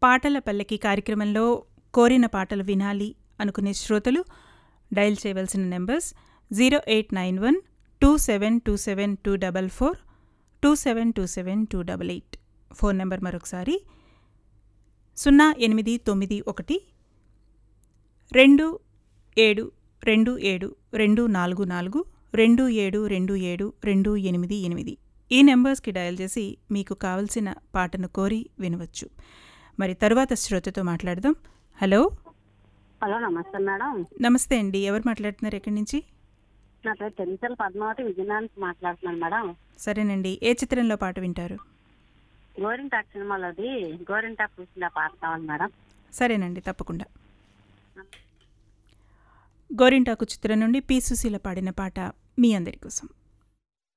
పాటల పల్లకి కార్యక్రమంలో కోరిన పాటలు వినాలి అనుకునే శ్రోతలు డయల్ చేయవలసిన numbers zero eight nine one two seven two seven two double four two seven two seven two double eight phone number మరొకసారి సున్నా ఎనిమిది తొమ్మిది ఒకటి రెండు ఏడు రెండు ఏడు రెండు నాలుగు నాలుగు రెండు ఏడు రెండు ఏడు రెండు ఎనిమిది ఎనిమిది ఈ నెంబర్స్కి డయల్ చేసి మీకు కావలసిన పాటను కోరి వినవచ్చు మరి తరువాత శ్రోతతో మాట్లాడదాం హలో హలో నమస్తే మేడం నమస్తే అండి ఎవరు మాట్లాడుతున్నారు ఎక్కడి నుంచి నా పేరు చెంచల్ పద్మావతి విజయనగరం నుంచి మాట్లాడుతున్నాను మేడం సరేనండి ఏ చిత్రంలో పాట వింటారు గోరింటాక్ సినిమాలోది గోరింటాక్ చూసిన పాట కావాలి మేడం సరేనండి తప్పకుండా గోరింటాకు చిత్రం నుండి పి సుశీల పాడిన పాట మీ అందరి కోసం